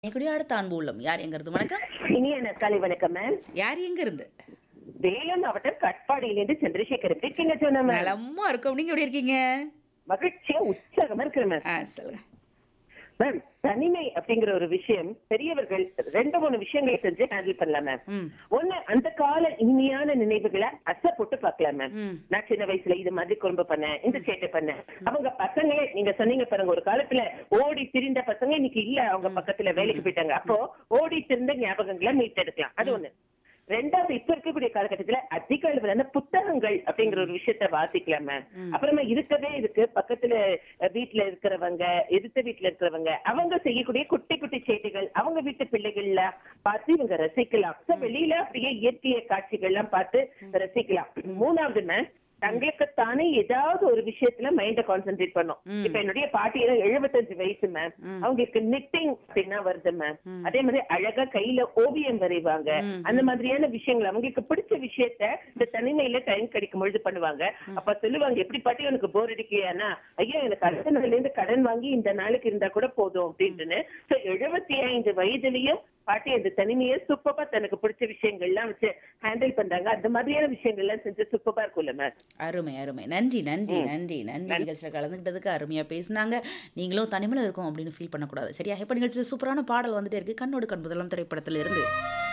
என்கூடிய அடுத்த அன்பு உள்ளம் யார் எங்க இருந்து வணக்கம் இனிய நற்காலை வணக்கம் மேம் யார் எங்க இருந்து வேலூர் மாவட்டம் கட்பாடியிலிருந்து சந்திரசேகர் எப்படி இருக்கீங்க சொன்ன மேம் நலமா இருக்கும் நீங்க எப்படி இருக்கீங்க மகிழ்ச்சியா உற்சாகமா இருக்கிற மேம் ஆ சொல்லுங்க மேம் தனிமை அப்படிங்கிற ஒரு விஷயம் பெரியவர்கள் ரெண்டு மூணு விஷயங்களை செஞ்சு ஹேண்டில் பண்ணலாம் மேம் ம் ஒண்ணு அந்த கால இனிமையான நினைவுகளை அசை போட்டு பார்க்கலாம் மேம் ம் நான் சின்ன வயசுல இது மாதிரி குறும்பு பண்ணேன் இந்த சேட்டை பண்ணேன் அவங்க பசங்களே நீங்க சொன்னீங்க பாருங்க ஒரு காலத்துல ஓடி திரிந்த பசங்க இன்னைக்கு இல்ல அவங்க பக்கத்துல வேலைக்கு போயிட்டாங்க அப்போ ஓடி திரிந்த ஞாபகங்களை மீட்டெடுக்கலாம் அது ஒண்ணு ரெண்டாவது இப்ப இருக்கக்கூடிய காலகட்டத்துல அதிக அளவிலான புத்தகங்கள் அப்படிங்கிற ஒரு விஷயத்த வாசிக்கலாம் மேம் அப்புறமா இருக்கவே இருக்கு பக்கத்துல அஹ், வீட்டுல இருக்கிறவங்க எதிர்த்த வீட்டுல இருக்கிறவங்க அவங்க செய்யக்கூடிய குட்டி குட்டி சேட்டைகள் அவங்க வீட்டு பிள்ளைகள்ல பார்த்து இவங்க ரசிக்கலாம் So, வெளியில அப்படியே இயற்கைய காட்சிகள் எல்லாம் பார்த்து ரசிக்கலாம் மூணாவது மேம் தங்களுக்கு தானே ஏதாவது ஒரு விஷயத்துல மைண்ட கான்சென்ட்ரேட் பண்ணும் ம். இப்ப என்னுடைய பாட்டி எழுபத்தஞ்சு வயசு மேம் ம். அவங்களுக்கு நிட்டிங் அப்படின்னா வருது மேம் அதே மாதிரி அழகா கையில ஓவியம் வரைவாங்க ம். அந்த மாதிரியான விஷயங்கள் அவங்களுக்கு பிடிச்ச விஷயத்த இந்த தனிமையில டைம் கிடைக்கும் பொழுது பண்ணுவாங்க அப்ப சொல்லுவாங்க எப்படி பாட்டி உனக்கு போர் அடிக்கலையானா ஐயா எனக்கு அடுத்த நாள்ல இருந்து கடன் வாங்கி இந்த நாளுக்கு இருந்தா கூட போதும் அப்படின்ட்டுன்னு சோ எழுபத்தி ஐந்து வயதுலயும் பாட்டி அந்த தனிமையை சூப்பரா தனக்கு பிடிச்ச விஷயங்கள்லாம் வச்சு ஹேண்டில் பண்றாங்க அந்த மாதிரியான விஷயங்கள்லாம் செஞ்சு சூப்பரா இருக்கும்ல மேம் அருமை அருமை நன்றி நன்றி நன்றி நன்றி நிகழ்ச்சியில் கலந்துக்கிட்டதுக்கு அருமையா பேசினாங்க நீங்களும் தனிமையில் இருக்கும் அப்படின்னு ஃபீல் பண்ணக்கூடாது சரியா இப்போ நிகழ்ச்சியில் சூப்பரான பாடல் வந்துட்டே இருக்கு கண்ணோடு கண் முதலாம் திரைப்படத்துல இருந்து